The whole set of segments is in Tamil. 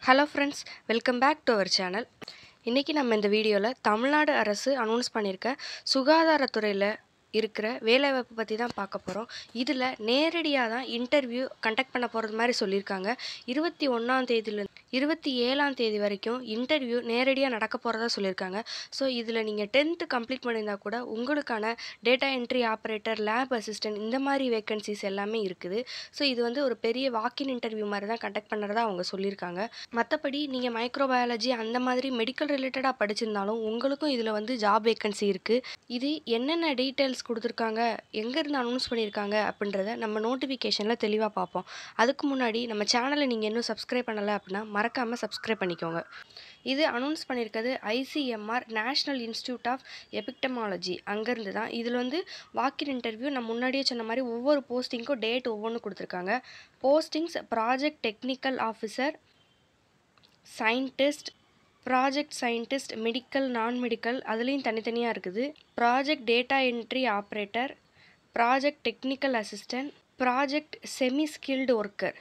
hello friends welcome back to our channel இன்றைக்கி நம்ம இந்த வீடியோவில் தமிழ்நாடு அரசு அனௌன்ஸ் பண்ணியிருக்க சுகாதாரத்துறையில் இருக்கிற வேலைவாய்ப்பு பற்றி தான் பார்க்க போகிறோம் இதில் நேரடியாக தான் இன்டர்வியூ கண்டக்ட் பண்ண போகிறது மாதிரி சொல்லியிருக்காங்க இருபத்தி ஒன்றாம் தேதியிலேருந்து இருபத்தி ஏழாம் தேதி வரைக்கும் இன்டர்வியூ நேரடியாக நடக்க போகிறதா சொல்லியிருக்காங்க ஸோ இதில் நீங்கள் டென்த்து கம்ப்ளீட் பண்ணியிருந்தா கூட உங்களுக்கான data entry operator lab assistant இந்த மாதிரி வேக்கன்சிஸ் எல்லாமே இருக்குது ஸோ இது வந்து ஒரு பெரிய வாக்கின் இன்டர்வியூ மாதிரி தான் கண்டக்ட் பண்ணுறதா அவங்க சொல்லியிருக்காங்க மற்றபடி நீங்கள் மைக்ரோபயாலஜி அந்த மாதிரி மெடிக்கல் ரிலேட்டடாக படிச்சிருந்தாலும் உங்களுக்கும் இதில் வந்து ஜாப் வேக்கன்சி இருக்குது இது என்னென்ன டீட்டெயில்ஸ் கொடுத்துருக்காங்க எங்கேருந்து அனௌன்ஸ் பண்ணியிருக்காங்க அப்படின்றத நம்ம நோட்டிஃபிகேஷனில் தெளிவாக பார்ப்போம் அதுக்கு முன்னாடி நம்ம சேனலை நீங்கள் இன்னும் சப்ஸ்கிரைப் பண்ணலை அப்படின்னா மறக்காமல் சப்ஸ்கிரைப் பண்ணிக்கோங்க இது அனௌன்ஸ் பண்ணியிருக்கிறது ICMR national institute of epidemiology அங்கேருந்து தான் இதில் வந்து வாக்கின் இன்டர்வியூ நான் முன்னாடியே சொன்ன மாதிரி ஒவ்வொரு போஸ்டிங்க்கும் டேட் ஒவ்வொன்றும் கொடுத்துருக்காங்க postings project technical officer scientist project scientist medical non medical அதுலேயும் தனித்தனியாக இருக்குது project data entry operator project technical assistant project semi skilled worker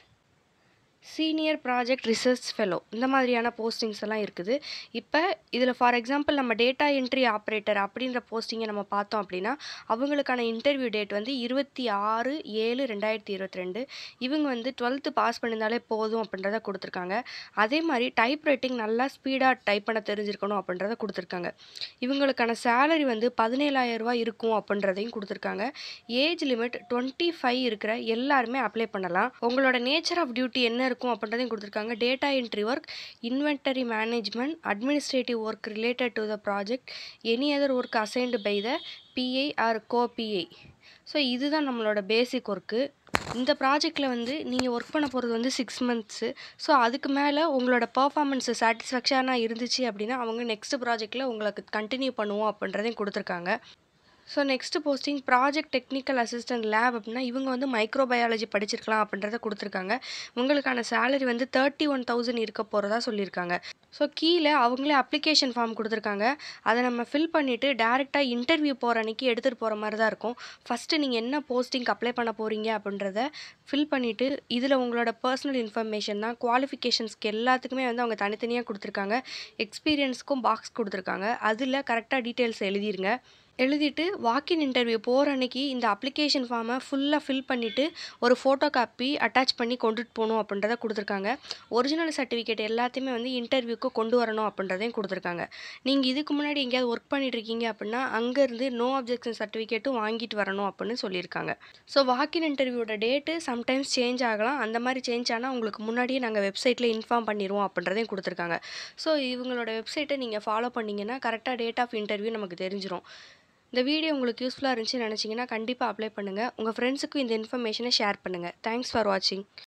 senior project research fellow இந்த மாதிரியான போஸ்டிங்ஸ் எல்லாம் இருக்குது இப்போ இதில் ஃபார் எக்ஸாம்பிள் நம்ம டேட்டா என்ட்ரி ஆப்ரேட்டர் அப்படின்ற போஸ்டிங்கை நம்ம பார்த்தோம் அப்படின்னா அவங்களுக்கான இன்டர்வியூ டேட் வந்து இருபத்தி ஆறு ஏழு ரெண்டாயிரத்தி இருபத்தி ரெண்டு இவங்க வந்து டுவெல்த்து பாஸ் பண்ணியிருந்தாலே போதும் அப்படின்றத கொடுத்துருக்காங்க அதே மாதிரி டைப் ரைட்டிங் நல்லா ஸ்பீடாக டைப் பண்ண தெரிஞ்சிருக்கணும் அப்படின்றத கொடுத்துருக்காங்க இவங்களுக்கான சேலரி வந்து பதினேழாயிரம் ரூபாய் இருக்கும் அப்படின்றதையும் கொடுத்துருக்காங்க ஏஜ் லிமிட் டுவெண்ட்டி ஃபைவ் இருக்கிற எல்லாருமே அப்ளை பண்ணலாம் உங்களோட நேச்சர் ஆஃப் டியூட்டி என்ன இருக்கும் அப்படின்றதையும் கொடுத்துருக்காங்க data entry work inventory management administrative work related to the project any other work assigned by the PI or co PI so இதுதான் நம்மளோட பேசிக் ஒர்க்கு இந்த ப்ராஜெக்டில் வந்து நீங்கள் ஒர்க் பண்ண போகிறது வந்து சிக்ஸ் மந்த்ஸு ஸோ அதுக்கு மேலே உங்களோட பர்ஃபார்மன்ஸ் சாட்டிஸ்ஃபேக்ஷனாக இருந்துச்சு அப்படின்னா அவங்க நெக்ஸ்ட் ப்ராஜெக்டில் உங்களுக்கு கண்டினியூ பண்ணுவோம் அப்படின்றதையும் கொடுத்துருக்காங்க so next posting project technical assistant lab அப்படின்னா இவங்க வந்து மைக்ரோபயாலஜி படிச்சிருக்கலாம் அப்படின்றத கொடுத்துருக்காங்க உங்களுக்கான சேலரி வந்து தேர்ட்டி ஒன் தௌசண்ட் இருக்க போகிறதா சொல்லியிருக்காங்க ஸோ கீழே அவங்களே அப்ளிகேஷன் ஃபார்ம் கொடுத்துருக்காங்க அதை நம்ம ஃபில் பண்ணிவிட்டு டேரெக்டாக இன்டர்வியூ போகிற அன்றைக்கி எடுத்துகிட்டு போகிற மாதிரி தான் இருக்கும் ஃபஸ்ட்டு நீங்கள் என்ன போஸ்டிங்க்கு அப்ளை பண்ண போகிறீங்க அப்படின்றத ஃபில் பண்ணிவிட்டு இதில் உங்களோட பர்சனல் இன்ஃபர்மேஷன் தான் குவாலிஃபிகேஷன்ஸ்க்கு எல்லாத்துக்குமே வந்து அவங்க தனித்தனியாக கொடுத்துருக்காங்க எக்ஸ்பீரியன்ஸ்க்கும் பாக்ஸ் கொடுத்துருக்காங்க அதில் கரெக்டாக டீட்டெயில்ஸ் எழுதிருங்க எழுதிட்டு வாக்கின் இன்டர்வியூ போகிற அன்னைக்கு இந்த அப்ளிகேஷன் ஃபார்மை ஃபுல்லாக ஃபில் பண்ணிவிட்டு ஒரு ஃபோட்டோ காப்பி அட்டாச் பண்ணி கொண்டுட்டு போகணும் அப்படின்றத கொடுத்துருக்காங்க ஒரிஜினல் சர்டிஃபிகேட் எல்லாத்தையுமே வந்து இன்டர்வியூக்கு கொண்டு வரணும் அப்படின்றதையும் கொடுத்துருக்காங்க நீங்கள் இதுக்கு முன்னாடி எங்கேயாவது ஒர்க் பண்ணிட்டுருக்கீங்க அப்படின்னா அங்கேருந்து நோ அப்ஜெக்ஷன் சர்டிஃபிகேட்டும் வாங்கிட்டு வரணும் அப்படின்னு சொல்லியிருக்காங்க ஸோ வாக்கின் இன்டர்வியூட டேட்டு சம்டைம்ஸ் சேஞ்ச் ஆகலாம் அந்த மாதிரி சேஞ்ச் ஆனால் உங்களுக்கு முன்னாடியே நாங்கள் வெப்சைட்டில் இன்ஃபார்ம் பண்ணிடுவோம் அப்படின்றதையும் கொடுத்துருக்காங்க ஸோ இவங்களோட வெப்சைட்டை நீங்கள் ஃபாலோ பண்ணிங்கன்னா கரெக்டாக டேட் ஆஃப் இன்டர்வியூ நமக்கு தெரிஞ்சிடும் இந்த வீடியோ உங்களுக்கு யூஸ்ஃபுல்லாக இருந்துச்சுன்னு நினச்சிங்கன்னா கண்டிப்பாக அப்ளை பண்ணுங்கள் உங்கள் ஃப்ரெண்ட்ஸுக்கும் இந்த இன்ஃபர்மேஷனை ஷேர் பண்ணுங்கள் தேங்க்ஸ் ஃபார் வாட்சிங்